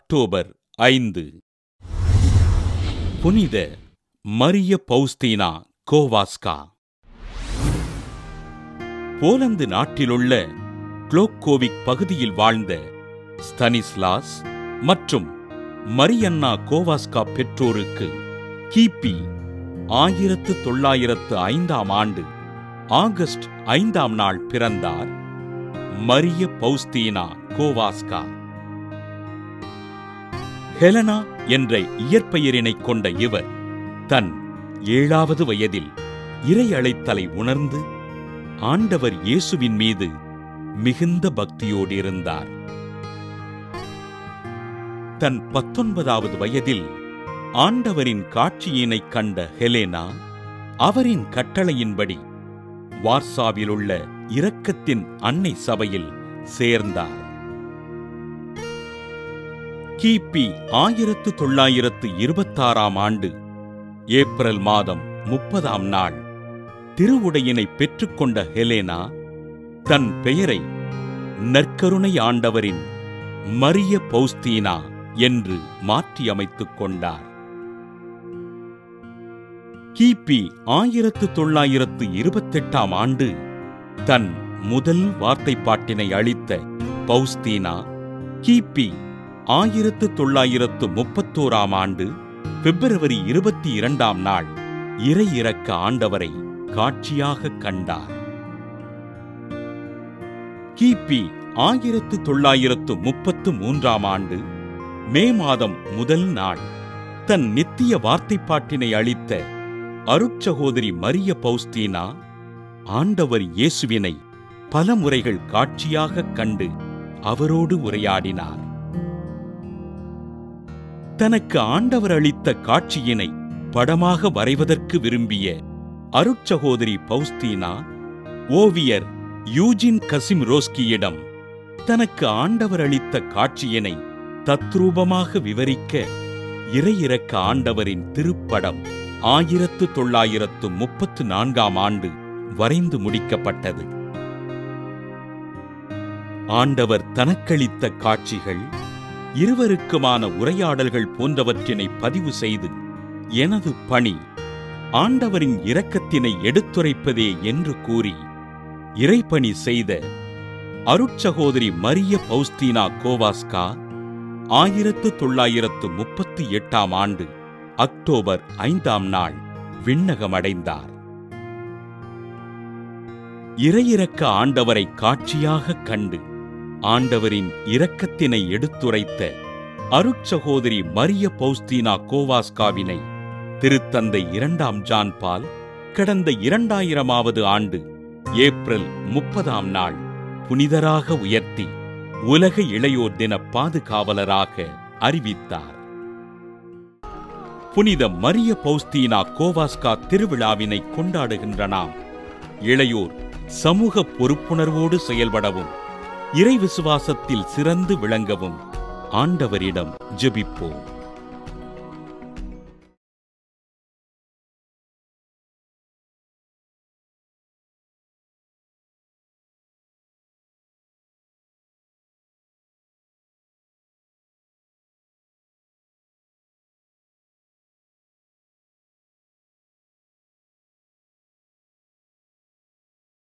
October ஐந்து புனித Maria பௌஸ்தீனா கோவாஸ்கா Poland நாட்டிலுள்ள குளோக்கோவிக் பகுதியில் வாழ்ந்த ஸ்தனிஸ்லாஸ் மற்றும் மரியன்னா கோவாஸ்கா பெற்றோருக்கு கிபி ஆயிரத்து தொள்ளாயிரத்து ஐந்தாம் ஆண்டு ஆகஸ்ட் ஐந்தாம் நாள் பிறந்தார் மரிய பௌஸ்தீனா கோவாஸ்கா ஹெலனா என்ற இயற்பெயரினைக் கொண்ட இவர் தன் ஏழாவது வயதில் இறை அழைத்தலை உணர்ந்து ஆண்டவர் இயேசுவின் மீது மிகுந்த பக்தியோடு இருந்தார் தன் பத்தொன்பதாவது வயதில் ஆண்டவரின் காட்சியினைக் கண்ட ஹெலேனா அவரின் கட்டளையின்படி வார்சாவிலுள்ள இரக்கத்தின் அன்னை சபையில் சேர்ந்தார் கிபி ஆயிரத்து தொள்ளாயிரத்து இருபத்தாறாம் ஆண்டு ஏப்ரல் மாதம் முப்பதாம் நாள் திருவுடையினை பெற்றுக்கொண்ட ஹெலேனா தன் பெயரை நற்கருணை ஆண்டவரின் மரிய பௌஸ்தீனா என்று மாற்றியமைத்துக் கொண்டார் கிபி ஆயிரத்து தொள்ளாயிரத்து இருபத்தெட்டாம் ஆண்டு தன் முதல் வார்த்தைப்பாட்டினை அளித்த பௌஸ்தீனா கிபி ஆயிரத்து தொள்ளாயிரத்து முப்பத்தோராம் ஆண்டு பிப்ரவரி இருபத்தி இரண்டாம் நாள் இறை இறக்க ஆண்டவரை காட்சியாக கண்டார் கிபி ஆயிரத்து தொள்ளாயிரத்து முப்பத்து மூன்றாம் ஆண்டு மே மாதம் முதல் நாள் தன் நித்திய வார்த்தைப்பாட்டினை அளித்த அருட்சகோதரி மரிய பௌஸ்தீனா ஆண்டவர் இயேசுவினை பல முறைகள் காட்சியாகக் கண்டு அவரோடு உரையாடினார் தனக்கு ஆண்டவர் அளித்த காட்சியினை படமாக வரைவதற்கு விரும்பிய அருட்சகோதரி பௌஸ்தீனா ஓவியர் யூஜின் கசிம் ரோஸ்கியிடம் தனக்கு ஆண்டவர் அளித்த காட்சியினை தத்ரூபமாக விவரிக்க இறையிறக்க ஆண்டவரின் திருப்படம் ஆயிரத்து தொள்ளாயிரத்து முப்பத்து நான்காம் ஆண்டு வரைந்து முடிக்கப்பட்டது ஆண்டவர் தனக்களித்த காட்சிகள் இருவருக்குமான உரையாடல்கள் போன்றவற்றினை பதிவு செய்து எனது பணி ஆண்டவரின் இரக்கத்தினை எடுத்துரைப்பதே என்று கூறி இறைப்பணி செய்த அருட்சகோதரி மரிய பௌஸ்தீனா கோவாஸ்கா ஆயிரத்து தொள்ளாயிரத்து முப்பத்தி எட்டாம் ஆண்டு அக்டோபர் ஐந்தாம் நாள் விண்ணகமடைந்தார் இறையிறக்க ஆண்டவரை காட்சியாகக் கண்டு ஆண்டவரின் இரக்கத்தினை எடுத்துரைத்த அருட்சகோதரி மரிய பௌஸ்தீனா கோவாஸ்காவினை திருத்தந்தை இரண்டாம் ஜான் பால் கடந்த இரண்டாயிரமாவது ஆண்டு ஏப்ரல் முப்பதாம் நாள் புனிதராக உயர்த்தி உலக இளையோர் தின பாதுகாவலராக அறிவித்தார் புனித மரிய பௌஸ்தீனா கோவாஸ்கா திருவிழாவினை கொண்டாடுகின்ற நாம் இளையோர் சமூக பொறுப்புணர்வோடு செயல்படவும் இறை விசுவாசத்தில் சிறந்து விளங்கவும் ஆண்டவரிடம் ஜெபிப்போம்